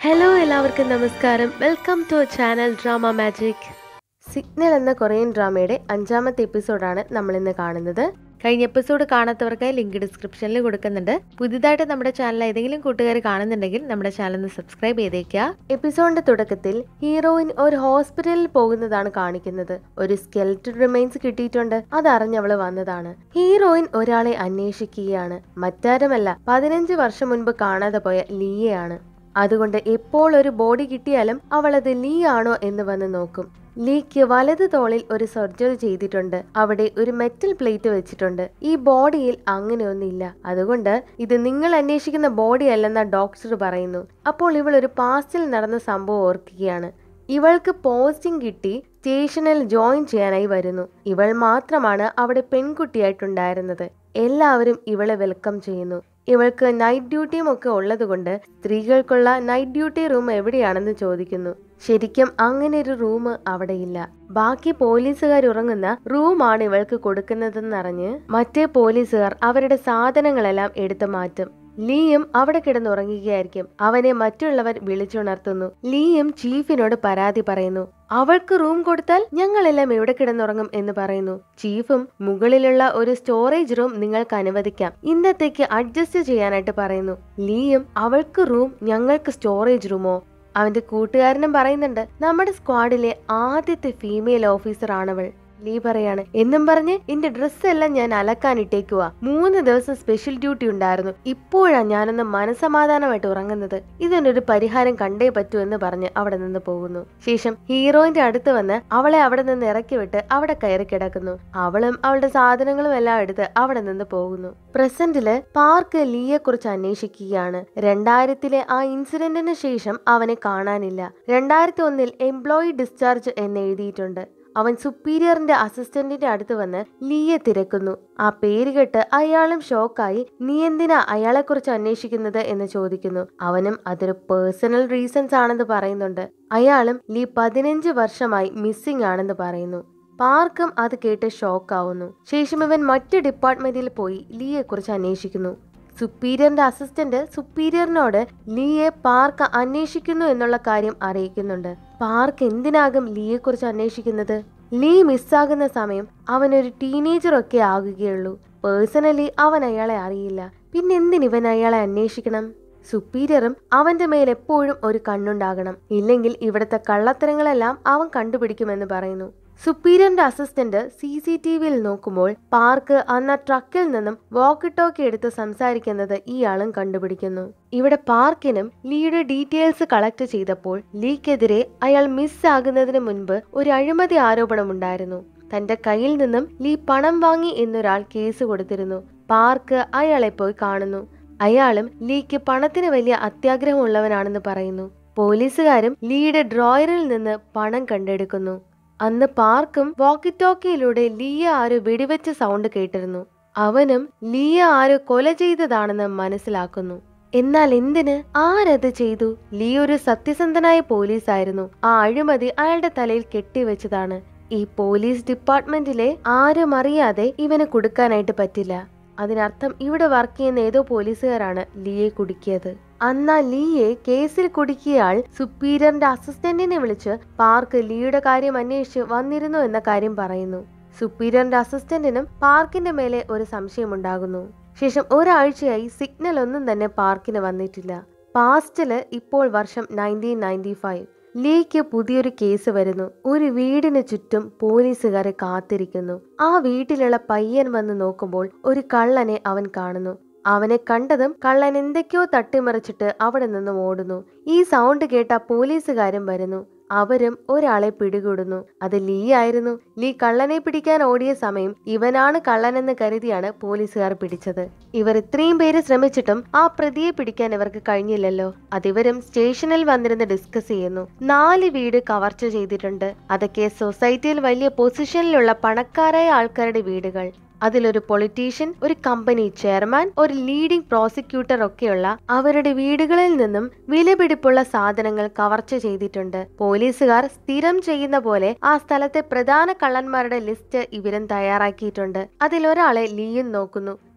hello എല്ലാവർക്കും നമസ്കാരം welcome to channel drama magic signal എന്ന കൊറിയൻ ഡ്രാമയുടെ അഞ്ചാമത്തെ എപ്പിസോഡാണ് നമ്മൾ ഇന്ന് കാണുന്നത് കഴിഞ്ഞ എപ്പിസോഡ് കാണാത്തവർക്കായി ലിങ്ക് ഡിസ്ക്രിപ്ഷനിൽ കൊടുക്കുന്നുണ്ട് പുതിയതായിട്ട് നമ്മുടെ ചാനൽ ഏതെങ്കിലും കൂട്ടുകാർ കാണുന്നുണ്ടെങ്കിൽ നമ്മുടെ ചാനൽ ഒന്ന് സബ്സ്ക്രൈബ് ചെയ്തേക്കുക എപ്പിസോഡിന്റെ തുടക്കത്തിൽ ഹീറോയിൻ ഒരു ഹോസ്പിറ്റലിൽ പോകുന്നതാണ് കാണിക്കുന്നത് ഒരു സ്കെൽറ്റഡ് റിമൈൻസ് കിട്ടിയിട്ടുണ്ട് അതറിഞ്ഞ് അവള് വന്നതാണ് ഹീറോയിൻ ഒരാളെ അന്വേഷിക്കുകയാണ് മറ്റാരുമല്ല പതിനഞ്ച് വർഷം മുൻപ് കാണാതെ പോയ ലീയയാണ് അതുകൊണ്ട് എപ്പോൾ ഒരു ബോഡി കിട്ടിയാലും അവൾ അത് ലീ ആണോ എന്ന് വന്ന് നോക്കും ലീക്ക് വലത് തോളിൽ ഒരു സർജറി ചെയ്തിട്ടുണ്ട് അവിടെ ഒരു മെറ്റൽ പ്ലേറ്റ് വെച്ചിട്ടുണ്ട് ഈ ബോഡിയിൽ അങ്ങനെയൊന്നില്ല അതുകൊണ്ട് ഇത് നിങ്ങൾ അന്വേഷിക്കുന്ന ബോഡി അല്ലെന്ന ഡോക്ടർ പറയുന്നു അപ്പോൾ ഇവൾ ഒരു പാസ്റ്റിൽ നടന്ന സംഭവം ഓർക്കുകയാണ് ഇവൾക്ക് പോസ്റ്റിംഗ് കിട്ടി സ്റ്റേഷനിൽ ജോയിൻ ചെയ്യാനായി വരുന്നു ഇവൾ മാത്രമാണ് അവിടെ പെൺകുട്ടിയായിട്ടുണ്ടായിരുന്നത് എല്ലാവരും ഇവളെ വെൽക്കം ചെയ്യുന്നു ഇവൾക്ക് നൈറ്റ് ഡ്യൂട്ടിയും ഒക്കെ ഉള്ളതുകൊണ്ട് സ്ത്രീകൾക്കുള്ള നൈറ്റ് ഡ്യൂട്ടി റൂം എവിടെയാണെന്ന് ചോദിക്കുന്നു ശരിക്കും അങ്ങനെ ഒരു റൂം അവിടെയില്ല ബാക്കി പോലീസുകാർ ഉറങ്ങുന്ന റൂമാണ് ഇവൾക്ക് കൊടുക്കുന്നതെന്നറിഞ്ഞ് മറ്റേ പോലീസുകാർ അവരുടെ സാധനങ്ങളെല്ലാം എടുത്തു മാറ്റും ലീയും അവിടെ കിടന്നുറങ്ങുകയായിരിക്കും അവനെ മറ്റുള്ളവർ വിളിച്ചുണർത്തുന്നു ലീയും ചീഫിനോട് പരാതി പറയുന്നു അവൾക്ക് റൂം കൊടുത്താൽ ഞങ്ങളെല്ലാം എവിടെ കിടന്നുറങ്ങും എന്ന് പറയുന്നു ചീഫും മുകളിലുള്ള ഒരു സ്റ്റോറേജ് റൂം നിങ്ങൾക്ക് അനുവദിക്കാം ഇന്നത്തേക്ക് അഡ്ജസ്റ്റ് ചെയ്യാനായിട്ട് പറയുന്നു ലീയും അവൾക്ക് റൂം ഞങ്ങൾക്ക് സ്റ്റോറേജ് റൂമോ അവന്റെ കൂട്ടുകാരനും പറയുന്നുണ്ട് നമ്മുടെ സ്ക്വാഡിലെ ആദ്യത്തെ ഫീമെയിൽ ഓഫീസർ ആണവൾ ലീ പറയാണ് എന്നും പറഞ്ഞ് എന്റെ ഡ്രസ്സ് എല്ലാം ഞാൻ അലക്കാൻ ഇട്ടേക്കുവാ മൂന്ന് ദിവസം സ്പെഷ്യൽ ഡ്യൂട്ടി ഉണ്ടായിരുന്നു ഇപ്പോഴാ ഞാനൊന്ന് മനസമാധാനമായിട്ട് ഉറങ്ങുന്നത് ഇതിനൊരു പരിഹാരം കണ്ടേ പറ്റൂ എന്ന് പറഞ്ഞ് അവിടെ നിന്ന് പോകുന്നു ശേഷം ഹീറോയിന്റെ അടുത്ത് വന്ന് അവളെ അവിടെ നിന്ന് ഇറക്കി വിട്ട് അവിടെ കയറി കിടക്കുന്നു അവളും അവളുടെ സാധനങ്ങളും എല്ലാം എടുത്ത് അവിടെ നിന്ന് പോകുന്നു പ്രസന്റില് പാർക്ക് ലീയെ കുറിച്ച് അന്വേഷിക്കുകയാണ് രണ്ടായിരത്തിലെ ആ ഇൻസിഡന്റിന് ശേഷം അവനെ കാണാനില്ല രണ്ടായിരത്തി ഒന്നിൽ എംപ്ലോയി ഡിസ്ചാർജ് എന്ന് എഴുതിയിട്ടുണ്ട് അവൻ സുപ്പീരിയറിന്റെ അസിസ്റ്റന്റിന്റെ അടുത്ത് വന്ന് ലീയെ തിരക്കുന്നു ആ പേര് കേട്ട് അയാളും ഷോക്കായി നീ എന്തിനാ അയാളെക്കുറിച്ച് അന്വേഷിക്കുന്നത് എന്ന് ചോദിക്കുന്നു അവനും അതൊരു പേഴ്സണൽ റീസൺസ് ആണെന്ന് പറയുന്നുണ്ട് അയാളും ലീ പതിനഞ്ച് വർഷമായി മിസ്സിംഗ് ആണെന്ന് പറയുന്നു പാർക്കും അത് കേട്ട് ഷോക്കാവുന്നു ശേഷം ഇവൻ മറ്റു ഡിപ്പാർട്ട്മെന്റിൽ പോയി ലീയെ കുറിച്ച് അന്വേഷിക്കുന്നു സുപ്പീരിയറിന്റെ അസിസ്റ്റന്റ് സുപ്പീരിയറിനോട് ലീയെ പാർക്ക് അന്വേഷിക്കുന്നു എന്നുള്ള കാര്യം അറിയിക്കുന്നുണ്ട് പാർക്ക് എന്തിനാകും ലീയെ കുറിച്ച് അന്വേഷിക്കുന്നത് ലീ മിസ്സാകുന്ന സമയം അവനൊരു ടീനേജർ ഒക്കെ ആകുകയുള്ളൂ പേഴ്സണലി അവൻ അയാളെ അറിയില്ല പിന്നെ എന്തിനിവൻ അയാളെ അന്വേഷിക്കണം സുപ്പീരിയറും അവന്റെ മേൽ എപ്പോഴും ഒരു കണ്ണുണ്ടാകണം ഇല്ലെങ്കിൽ ഇവിടുത്തെ കള്ളത്തരങ്ങളെല്ലാം അവൻ കണ്ടുപിടിക്കുമെന്ന് പറയുന്നു സുപ്പീരിയറിന്റെ അസിസ്റ്റന്റ് സി സി ടി വിയിൽ നോക്കുമ്പോൾ പാർക്ക് അന്ന് ട്രക്കിൽ നിന്നും വോക്കി ടോക്കി എടുത്ത് സംസാരിക്കുന്നത് ഇയാളും കണ്ടുപിടിക്കുന്നു ഇവിടെ പാർക്കിനും ലീയുടെ ഡീറ്റെയിൽസ് കളക്ട് ചെയ്തപ്പോൾ ലീക്കെതിരെ അയാൾ മിസ്സാകുന്നതിന് മുൻപ് ഒരു അഴിമതി ആരോപണമുണ്ടായിരുന്നു തന്റെ കയ്യിൽ നിന്നും ലീ പണം വാങ്ങി എന്നൊരാൾ കേസ് കൊടുത്തിരുന്നു പാർക്ക് അയാളെ പോയി കാണുന്നു അയാളും ലീക്ക് പണത്തിന് വലിയ അത്യാഗ്രഹമുള്ളവനാണെന്ന് പറയുന്നു പോലീസുകാരും ലീയുടെ ഡ്രോയറിൽ നിന്ന് പണം കണ്ടെടുക്കുന്നു അന്ന് പാർക്കും വോക്കി ടോക്കിയിലൂടെ ലീയ ആരോ വെടിവെച്ച സൗണ്ട് കേട്ടിരുന്നു അവനും ലീയ ആരോ കൊല ചെയ്തതാണെന്ന് മനസ്സിലാക്കുന്നു എന്നാൽ എന്തിന് ആരത് ചെയ്തു ലീ ഒരു സത്യസന്ധനായ പോലീസായിരുന്നു ആ അഴിമതി അയാളുടെ തലയിൽ കെട്ടിവെച്ചതാണ് ഈ പോലീസ് ഡിപ്പാർട്ട്മെന്റിലെ ആരും അറിയാതെ ഇവന് കൊടുക്കാനായിട്ട് പറ്റില്ല അതിനർത്ഥം ഇവിടെ വർക്ക് ചെയ്യുന്ന ഏതോ പോലീസുകാരാണ് ലീയെ കുടുക്കിയത് അന്നാ ലീയെ കേസിൽ കുടുക്കിയ ആൾ സുപ്പീരിയറിന്റെ അസിസ്റ്റന്റിനെ വിളിച്ച് പാർക്ക് ലീയുടെ കാര്യം അന്വേഷിച്ച് വന്നിരുന്നു എന്ന കാര്യം പറയുന്നു സുപ്പീരിയറിന്റെ അസിസ്റ്റന്റിനും പാർക്കിന്റെ മേലെ ഒരു സംശയമുണ്ടാകുന്നു ശേഷം ഒരാഴ്ചയായി സിഗ്നൽ ഒന്നും തന്നെ പാർക്കിന് വന്നിട്ടില്ല പാസ്റ്റില് ഇപ്പോൾ വർഷം നയൻറ്റീൻ നയൻറ്റി ഫൈവ് ലീക്ക് പുതിയൊരു കേസ് വരുന്നു ഒരു വീടിന് ചുറ്റും പോലീസുകാരെ കാത്തിരിക്കുന്നു ആ വീട്ടിലുള്ള പയ്യൻ വന്ന് നോക്കുമ്പോൾ ഒരു കള്ളനെ അവൻ കാണുന്നു അവനെ കണ്ടതും കള്ളൻ എന്തൊക്കെയോ തട്ടിമറിച്ചിട്ട് അവിടെ നിന്നും ഓടുന്നു ഈ സൗണ്ട് കേട്ട പോലീസുകാരും വരുന്നു അവരും ഒരാളെ പിടികൂടുന്നു അത് ലീ ആയിരുന്നു ലീ കള്ളനെ പിടിക്കാൻ ഓടിയ സമയം ഇവനാണ് കള്ളനെന്ന് കരുതിയാണ് പോലീസുകാർ പിടിച്ചത് ഇവർ ഇത്രയും പേര് ശ്രമിച്ചിട്ടും ആ പ്രതിയെ പിടിക്കാൻ ഇവർക്ക് കഴിഞ്ഞില്ലല്ലോ അതിവരും സ്റ്റേഷനിൽ വന്നിരുന്ന് ഡിസ്കസ് ചെയ്യുന്നു നാല് വീട് കവർച്ച ചെയ്തിട്ടുണ്ട് അതൊക്കെ സൊസൈറ്റിയിൽ വലിയ പൊസിഷനിലുള്ള പണക്കാരായ ആൾക്കാരുടെ വീടുകൾ അതിലൊരു പൊളിറ്റീഷ്യൻ ഒരു കമ്പനി ചെയർമാൻ ഒരു ലീഡിംഗ് പ്രോസിക്യൂട്ടർ ഒക്കെയുള്ള അവരുടെ വീടുകളിൽ നിന്നും വിലപിടിപ്പുള്ള സാധനങ്ങൾ കവർച്ച ചെയ്തിട്ടുണ്ട് പോലീസുകാർ സ്ഥിരം ചെയ്യുന്ന പോലെ ആ സ്ഥലത്തെ പ്രധാന കള്ളന്മാരുടെ ലിസ്റ്റ് ഇവരും തയ്യാറാക്കിയിട്ടുണ്ട് അതിലൊരാളെ ലീയും നോക്കുന്നു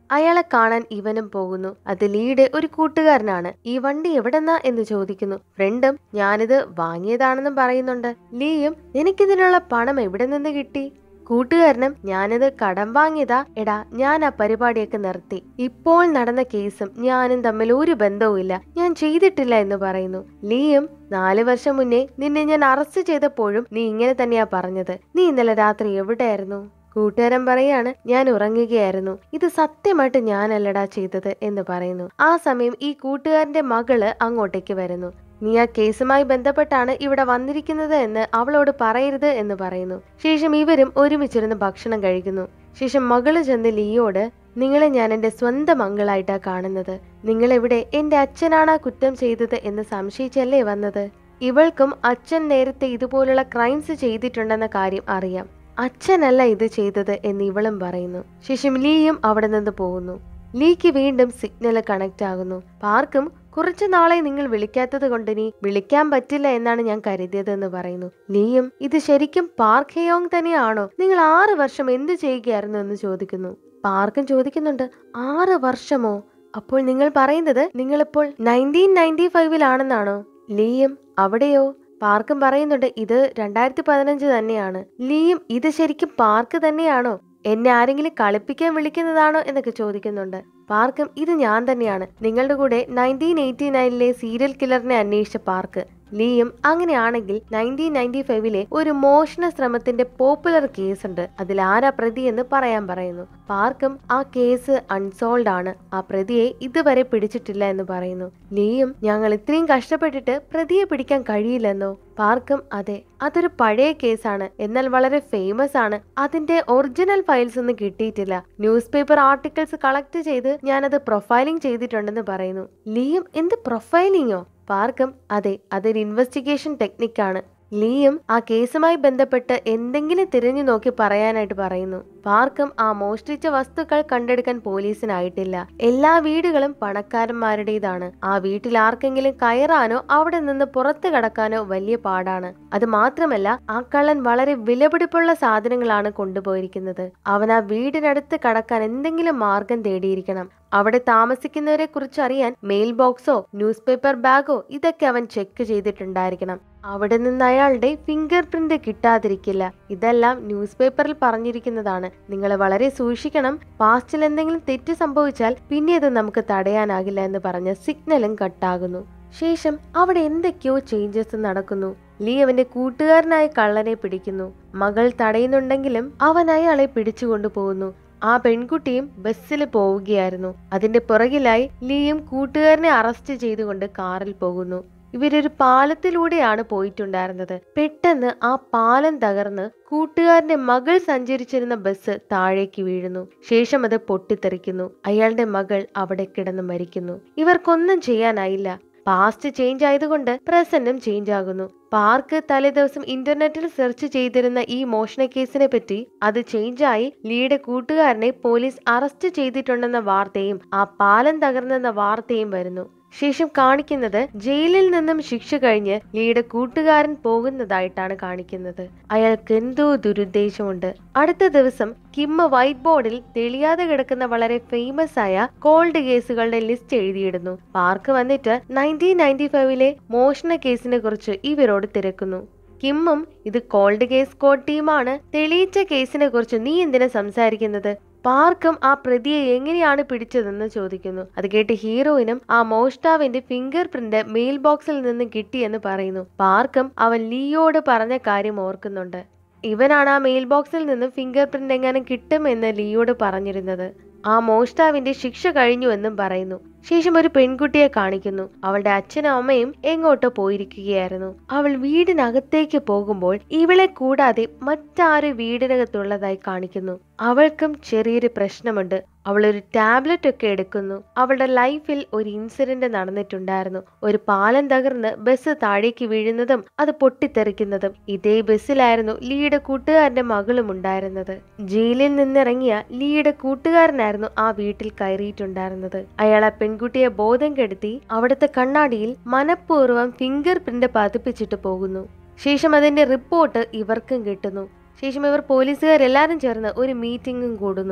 അയാളെ കാണാൻ ഇവനും പോകുന്നു അത് ലീയുടെ ഒരു കൂട്ടുകാരനാണ് ഈ വണ്ടി എവിടെന്നാ എന്ന് ചോദിക്കുന്നു ഫ്രണ്ടും ഞാനിത് വാങ്ങിയതാണെന്നും പറയുന്നുണ്ട് ലീയും നിനക്കിതിനുള്ള പണം എവിടെ നിന്ന് കിട്ടി കൂട്ടുകാരനും ഞാനിത് കടം വാങ്ങിയതാ എടാ ഞാൻ ആ പരിപാടിയൊക്കെ നിർത്തി ഇപ്പോൾ നടന്ന കേസും ഞാനും തമ്മിൽ ഒരു ബന്ധവുമില്ല ഞാൻ ചെയ്തിട്ടില്ല എന്ന് പറയുന്നു ലീയും നാല് വർഷം മുന്നേ നിന്നെ ഞാൻ അറസ്റ്റ് ചെയ്തപ്പോഴും നീ ഇങ്ങനെ തന്നെയാ പറഞ്ഞത് നീ ഇന്നലെ രാത്രി എവിടെയായിരുന്നു കൂട്ടുകാരൻ പറയാണ് ഞാൻ ഉറങ്ങുകയായിരുന്നു ഇത് സത്യമായിട്ട് ഞാനല്ലടാ ചെയ്തത് എന്ന് പറയുന്നു ആ സമയം ഈ കൂട്ടുകാരന്റെ മകള് അങ്ങോട്ടേക്ക് വരുന്നു നീ ആ കേസുമായി ബന്ധപ്പെട്ടാണ് ഇവിടെ വന്നിരിക്കുന്നത് എന്ന് അവളോട് പറയരുത് എന്ന് പറയുന്നു ശേഷം ഇവരും ഒരുമിച്ചിരുന്ന് ഭക്ഷണം കഴിക്കുന്നു ശേഷം മകള് ചെന്ന് ലിയോട് നിങ്ങളെ ഞാൻ എന്റെ സ്വന്തം മംഗളായിട്ടാ കാണുന്നത് നിങ്ങളെവിടെ എന്റെ അച്ഛനാണ് ആ കുറ്റം ചെയ്തത് എന്ന് സംശയിച്ചല്ലേ വന്നത് ഇവൾക്കും അച്ഛൻ നേരത്തെ ഇതുപോലുള്ള ക്രൈംസ് ചെയ്തിട്ടുണ്ടെന്ന കാര്യം അറിയാം അച്ഛനല്ല ഇത് ചെയ്തത് എന്ന് ഇവളും പറയുന്നു ശേഷം ലീയും അവിടെ നിന്ന് പോകുന്നു ലീക്ക് വീണ്ടും സിഗ്നൽ കണക്ട് ആകുന്നു പാർക്കും കുറച്ചു നാളെ നിങ്ങൾ വിളിക്കാത്തത് കൊണ്ട് ഇനി വിളിക്കാൻ പറ്റില്ല എന്നാണ് ഞാൻ കരുതിയത് എന്ന് പറയുന്നു ലീയും ഇത് ശരിക്കും പാർക്ക് ഹെയോങ് തന്നെയാണോ നിങ്ങൾ ആറ് വർഷം എന്ത് ചെയ്യുകയായിരുന്നു എന്ന് ചോദിക്കുന്നു പാർക്കും ചോദിക്കുന്നുണ്ട് ആറ് വർഷമോ അപ്പോൾ നിങ്ങൾ പറയുന്നത് നിങ്ങളിപ്പോൾ നയൻറ്റീൻ നയൻറ്റി ഫൈവിലാണെന്നാണോ ലീയും അവിടെയോ പാർക്കും പറയുന്നുണ്ട് ഇത് രണ്ടായിരത്തി പതിനഞ്ച് തന്നെയാണ് ലീയും ഇത് ശരിക്കും പാർക്ക് തന്നെയാണോ എന്നെ ആരെങ്കിലും കളിപ്പിക്കാൻ വിളിക്കുന്നതാണോ എന്നൊക്കെ ചോദിക്കുന്നുണ്ട് പാർക്കും ഇത് ഞാൻ തന്നെയാണ് നിങ്ങളുടെ കൂടെ നയൻറ്റീൻ എയ്റ്റി നയനിലെ സീരിയൽ കില്ലറിനെ അന്വേഷിച്ച പാർക്ക് ലീയും അങ്ങനെയാണെങ്കിൽ നയൻറ്റീൻ നയൻറ്റി ഫൈവിലെ ഒരു മോഷണ ശ്രമത്തിന്റെ പോപ്പുലർ കേസ് ഉണ്ട് അതിൽ ആരാ പ്രതി എന്ന് പറയാൻ പറയുന്നു പാർക്കും ആ കേസ് അൺസോൾഡ് ആണ് ആ പ്രതിയെ ഇതുവരെ പിടിച്ചിട്ടില്ല എന്ന് പറയുന്നു ലീയും ഞങ്ങൾ ഇത്രയും കഷ്ടപ്പെട്ടിട്ട് പ്രതിയെ പിടിക്കാൻ കഴിയില്ലെന്നോ പാർക്കും അതെ അതൊരു പഴയ കേസാണ് എന്നാൽ വളരെ ഫേമസ് ആണ് അതിന്റെ ഒറിജിനൽ ഫയൽസ് ഒന്നും കിട്ടിയിട്ടില്ല ന്യൂസ് പേപ്പർ ആർട്ടിക്കിൾസ് കളക്ട് ചെയ്ത് ഞാനത് പ്രൊഫൈലിംഗ് ചെയ്തിട്ടുണ്ടെന്ന് പറയുന്നു ലീയും എന്ത് പ്രൊഫൈലിങ്ങോ പാർക്കും അതെ അതൊരു ഇൻവെസ്റ്റിഗേഷൻ ടെക്നിക്കാണ് ലീയും ആ കേസുമായി ബന്ധപ്പെട്ട് എന്തെങ്കിലും തിരഞ്ഞു നോക്കി പറയാനായിട്ട് പറയുന്നു പാർക്കും ആ മോഷ്ടിച്ച വസ്തുക്കൾ കണ്ടെടുക്കാൻ പോലീസിനായിട്ടില്ല എല്ലാ വീടുകളും പണക്കാരന്മാരുടേതാണ് ആ വീട്ടിൽ ആർക്കെങ്കിലും കയറാനോ അവിടെ നിന്ന് പുറത്തു കടക്കാനോ വലിയ പാടാണ് അത് മാത്രമല്ല ആ കള്ളൻ വളരെ വിലപിടിപ്പുള്ള സാധനങ്ങളാണ് കൊണ്ടുപോയിരിക്കുന്നത് അവൻ ആ വീടിനടുത്ത് കടക്കാൻ എന്തെങ്കിലും മാർഗം തേടിയിരിക്കണം അവിടെ താമസിക്കുന്നവരെ കുറിച്ച് അറിയാൻ മെയിൽ ബോക്സോ ന്യൂസ് പേപ്പർ ബാഗോ ഇതൊക്കെ അവൻ ചെക്ക് ചെയ്തിട്ടുണ്ടായിരിക്കണം അവിടെ നിന്ന് അയാളുടെ ഫിംഗർ പ്രിന്റ് കിട്ടാതിരിക്കില്ല ഇതെല്ലാം ന്യൂസ് പേപ്പറിൽ പറഞ്ഞിരിക്കുന്നതാണ് നിങ്ങൾ വളരെ സൂക്ഷിക്കണം പാസ്റ്റിൽ എന്തെങ്കിലും തെറ്റ് സംഭവിച്ചാൽ പിന്നെ അത് നമുക്ക് തടയാനാകില്ല എന്ന് പറഞ്ഞ് സിഗ്നലും കട്ടാകുന്നു ശേഷം അവിടെ എന്തൊക്കെയോ ചേഞ്ചസ് നടക്കുന്നു ലീ അവന്റെ കൂട്ടുകാരനായ കള്ളനെ പിടിക്കുന്നു മകൾ തടയുന്നുണ്ടെങ്കിലും അവൻ അയാളെ പിടിച്ചുകൊണ്ടു പോകുന്നു ആ പെൺകുട്ടിയും ബസ്സിൽ പോവുകയായിരുന്നു അതിന്റെ പുറകിലായി ലീയും കൂട്ടുകാരനെ അറസ്റ്റ് ചെയ്തുകൊണ്ട് കാറിൽ പോകുന്നു ഇവരൊരു പാലത്തിലൂടെയാണ് പോയിട്ടുണ്ടായിരുന്നത് പെട്ടെന്ന് ആ പാലം തകർന്ന് കൂട്ടുകാരന്റെ മകൾ സഞ്ചരിച്ചിരുന്ന ബസ് താഴേക്ക് വീഴുന്നു ശേഷം അത് പൊട്ടിത്തെറിക്കുന്നു അയാളുടെ മകൾ അവിടെ കിടന്ന് മരിക്കുന്നു ഇവർക്കൊന്നും ചെയ്യാനായില്ല പാസ്റ്റ് ചേഞ്ച് ആയതുകൊണ്ട് പ്രസന്റും ചേഞ്ച് ആകുന്നു പാർക്ക് തലേദിവസം ഇന്റർനെറ്റിൽ സെർച്ച് ചെയ്തിരുന്ന ഈ മോഷണ കേസിനെ പറ്റി അത് ചേഞ്ചായി ലീയുടെ കൂട്ടുകാരനെ പോലീസ് അറസ്റ്റ് ചെയ്തിട്ടുണ്ടെന്ന വാർത്തയും ആ പാലം തകർന്നെന്ന വാർത്തയും വരുന്നു ശേഷം കാണിക്കുന്നത് ജയിലിൽ നിന്നും ശിക്ഷ കഴിഞ്ഞ് ലീയുടെ കൂട്ടുകാരൻ പോകുന്നതായിട്ടാണ് കാണിക്കുന്നത് അയാൾക്ക് എന്തോ ദുരുദ്ദേശമുണ്ട് അടുത്ത ദിവസം കിമ്മ വൈറ്റ് ബോർഡിൽ തെളിയാതെ കിടക്കുന്ന വളരെ ഫേമസ് ആയ കോൾഡ് കേസുകളുടെ ലിസ്റ്റ് എഴുതിയിടുന്നു പാർക്ക് വന്നിട്ട് നയൻറ്റീൻ നയൻറ്റി ഫൈവിലെ മോഷണ കേസിനെ കുറിച്ച് ഇവരോട് തിരക്കുന്നു കിമ്മും ഇത് കോൾഡ് കേസ് കോഡ് ടീമാണ് തെളിയിച്ച കേസിനെ കുറിച്ച് നീ എന്തിനാ സംസാരിക്കുന്നത് പാർക്കും ആ പ്രതിയെ എങ്ങനെയാണ് പിടിച്ചതെന്ന് ചോദിക്കുന്നു അത് കേട്ട് ഹീറോയിനും ആ മോഷ്ടാവിന്റെ ഫിംഗർ പ്രിന്റ് മെയിൽ ബോക്സിൽ നിന്ന് കിട്ടിയെന്ന് പറയുന്നു പാർക്കും അവൻ ലീയോട് പറഞ്ഞ കാര്യം ഓർക്കുന്നുണ്ട് ഇവനാണ് ആ മെയിൽ ബോക്സിൽ നിന്ന് ഫിംഗർ പ്രിന്റ് എങ്ങനെ കിട്ടുമെന്ന് ലീയോട് പറഞ്ഞിരുന്നത് ആ മോഷ്ടാവിന്റെ ശിക്ഷ കഴിഞ്ഞു എന്നും പറയുന്നു ശേഷം ഒരു പെൺകുട്ടിയെ കാണിക്കുന്നു അവളുടെ അച്ഛനും അമ്മയും എങ്ങോട്ടോ പോയിരിക്കുകയായിരുന്നു അവൾ വീടിനകത്തേക്ക് പോകുമ്പോൾ ഇവളെ കൂടാതെ മറ്റാരും വീടിനകത്തുള്ളതായി കാണിക്കുന്നു അവൾക്കും ചെറിയൊരു പ്രശ്നമുണ്ട് അവൾ ഒരു ടാബ്ലറ്റ് ഒക്കെ എടുക്കുന്നു അവളുടെ ലൈഫിൽ ഒരു ഇൻസിഡന്റ് നടന്നിട്ടുണ്ടായിരുന്നു ഒരു പാലം തകർന്ന് ബസ് താഴേക്ക് വീഴുന്നതും അത് പൊട്ടിത്തെറിക്കുന്നതും ഇതേ ബസ്സിലായിരുന്നു ലീയുടെ കൂട്ടുകാരന്റെ മകളും ഉണ്ടായിരുന്നത് ജയിലിൽ നിന്നിറങ്ങിയ ലീയുടെ കൂട്ടുകാരനായിരുന്നു ആ വീട്ടിൽ കയറിയിട്ടുണ്ടായിരുന്നത് അയാൾ ആ പെൺകുട്ടിയെ ബോധം കെടുത്തി അവിടുത്തെ കണ്ണാടിയിൽ മനഃപൂർവ്വം ഫിംഗർ പ്രിന്റ് പതിപ്പിച്ചിട്ട് പോകുന്നു ശേഷം അതിന്റെ റിപ്പോർട്ട് ഇവർക്കും കിട്ടുന്നു ശേഷം ഇവർ പോലീസുകാരെല്ലാരും ചേർന്ന് ഒരു മീറ്റിംഗും കൂടുന്നു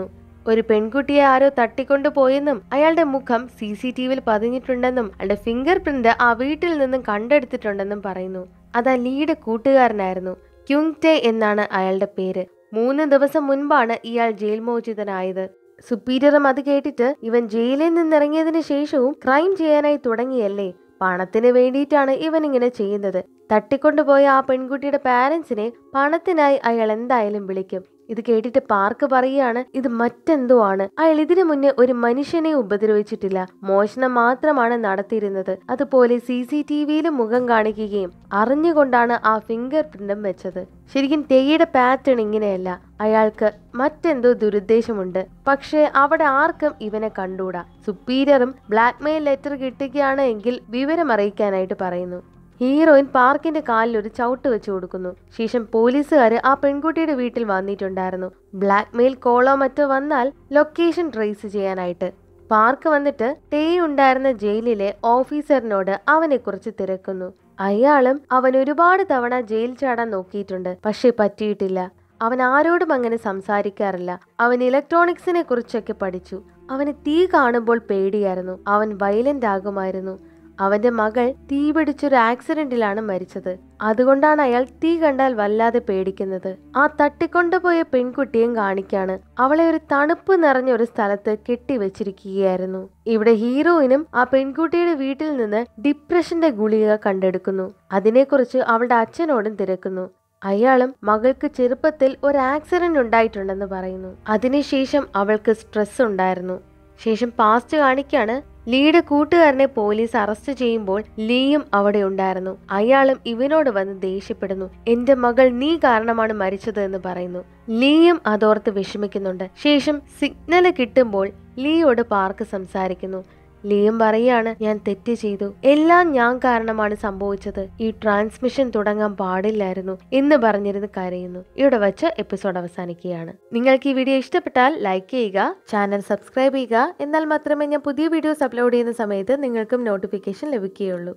ഒരു പെൺകുട്ടിയെ ആരോ തട്ടിക്കൊണ്ടു പോയെന്നും അയാളുടെ മുഖം സി സി ടി വിയിൽ പതിഞ്ഞിട്ടുണ്ടെന്നും അയാളുടെ ഫിംഗർ പ്രിന്റ് ആ വീട്ടിൽ നിന്നും കണ്ടെടുത്തിട്ടുണ്ടെന്നും പറയുന്നു അത് ആ ലീയുടെ കൂട്ടുകാരനായിരുന്നു ക്യുങ് ടെ എന്നാണ് അയാളുടെ പേര് മൂന്ന് ദിവസം മുൻപാണ് ഇയാൾ ജയിൽ മോചിതനായത് സുപ്പീരിയറും അത് കേട്ടിട്ട് ഇവൻ ജയിലിൽ നിന്നിറങ്ങിയതിനു ശേഷവും ക്രൈം ചെയ്യാനായി തുടങ്ങിയല്ലേ പണത്തിന് വേണ്ടിയിട്ടാണ് ഇവൻ ഇങ്ങനെ ചെയ്യുന്നത് തട്ടിക്കൊണ്ടുപോയ ആ പെൺകുട്ടിയുടെ പാരന്റ്സിനെ പണത്തിനായി അയാൾ എന്തായാലും വിളിക്കും ഇത് കേട്ടിട്ട് പാർക്ക് പറയുകയാണ് ഇത് മറ്റെന്തോ ആണ് അയാൾ ഇതിനു മുന്നേ ഒരു മനുഷ്യനെ ഉപദ്രവിച്ചിട്ടില്ല മോഷണം മാത്രമാണ് നടത്തിയിരുന്നത് അതുപോലെ സി സി ടി വിയിലും മുഖം കാണിക്കുകയും അറിഞ്ഞുകൊണ്ടാണ് ആ ഫിംഗർ പ്രിന്റും വെച്ചത് ശരിക്കും തെയ്യുടെ പാറ്റേൺ ഇങ്ങനെയല്ല അയാൾക്ക് മറ്റെന്തോ ദുരുദ്ദേശമുണ്ട് പക്ഷേ അവിടെ ആർക്കും ഇവനെ കണ്ടൂടാ സുപ്പീരിയറും ബ്ലാക്ക്മെയിൽ ലെറ്റർ കിട്ടുകയാണ് എങ്കിൽ വിവരം അറിയിക്കാനായിട്ട് പറയുന്നു ഹീറോയിൻ പാർക്കിന്റെ കാലിൽ ഒരു ചവിട്ട് വെച്ച് കൊടുക്കുന്നു ശേഷം പോലീസുകാർ ആ പെൺകുട്ടിയുടെ വീട്ടിൽ വന്നിട്ടുണ്ടായിരുന്നു ബ്ലാക്ക്മെയിൽ കോളോ മറ്റോ വന്നാൽ ലൊക്കേഷൻ ട്രേസ് ചെയ്യാനായിട്ട് പാർക്ക് വന്നിട്ട് ടേ ഉണ്ടായിരുന്ന ജയിലിലെ ഓഫീസറിനോട് അവനെ കുറിച്ച് തിരക്കുന്നു അയാളും അവൻ ഒരുപാട് തവണ ജയിൽ ചാടാൻ നോക്കിയിട്ടുണ്ട് പക്ഷേ പറ്റിയിട്ടില്ല അവൻ ആരോടും അങ്ങനെ സംസാരിക്കാറില്ല അവൻ ഇലക്ട്രോണിക്സിനെ കുറിച്ചൊക്കെ പഠിച്ചു അവന് തീ കാണുമ്പോൾ പേടിയായിരുന്നു അവൻ വയലന്റ് ആകുമായിരുന്നു അവന്റെ മകൾ തീ പിടിച്ചൊരു ആക്സിഡന്റിലാണ് മരിച്ചത് അതുകൊണ്ടാണ് അയാൾ തീ കണ്ടാൽ വല്ലാതെ പേടിക്കുന്നത് ആ തട്ടിക്കൊണ്ടുപോയ പെൺകുട്ടിയും കാണിക്കാണ് അവളെ ഒരു തണുപ്പ് നിറഞ്ഞ ഒരു സ്ഥലത്ത് കെട്ടിവെച്ചിരിക്കുകയായിരുന്നു ഇവിടെ ഹീറോയിനും ആ പെൺകുട്ടിയുടെ വീട്ടിൽ നിന്ന് ഡിപ്രഷന്റെ ഗുളിക കണ്ടെടുക്കുന്നു അതിനെക്കുറിച്ച് അവളുടെ അച്ഛനോടും തിരക്കുന്നു അയാളും മകൾക്ക് ചെറുപ്പത്തിൽ ഒരു ആക്സിഡന്റ് ഉണ്ടായിട്ടുണ്ടെന്ന് പറയുന്നു അതിനുശേഷം അവൾക്ക് സ്ട്രെസ് ഉണ്ടായിരുന്നു ശേഷം പാസ്റ്റ് കാണിക്കാണ് ലീയുടെ കൂട്ടുകാരനെ പോലീസ് അറസ്റ്റ് ചെയ്യുമ്പോൾ ലീയും അവിടെ ഉണ്ടായിരുന്നു അയാളും ഇവനോട് വന്ന് ദേഷ്യപ്പെടുന്നു എന്റെ മകൾ നീ കാരണമാണ് മരിച്ചത് എന്ന് പറയുന്നു ലീയും അതോർത്ത് വിഷമിക്കുന്നുണ്ട് ശേഷം സിഗ്നൽ കിട്ടുമ്പോൾ ലീയോട് പാർക്ക് സംസാരിക്കുന്നു ലിയം പറയാണ് ഞാൻ തെറ്റ് ചെയ്തു എല്ലാം ഞാൻ കാരണമാണ് സംഭവിച്ചത് ഈ ട്രാൻസ്മിഷൻ തുടങ്ങാൻ പാടില്ലായിരുന്നു എന്ന് പറഞ്ഞിരുന്ന് കരയുന്നു ഇവിടെ വെച്ച് എപ്പിസോഡ് അവസാനിക്കുകയാണ് നിങ്ങൾക്ക് ഈ വീഡിയോ ഇഷ്ടപ്പെട്ടാൽ ലൈക്ക് ചെയ്യുക ചാനൽ സബ്സ്ക്രൈബ് ചെയ്യുക എന്നാൽ മാത്രമേ ഞാൻ പുതിയ വീഡിയോസ് അപ്ലോഡ് ചെയ്യുന്ന സമയത്ത് നിങ്ങൾക്കും നോട്ടിഫിക്കേഷൻ ലഭിക്കുകയുള്ളൂ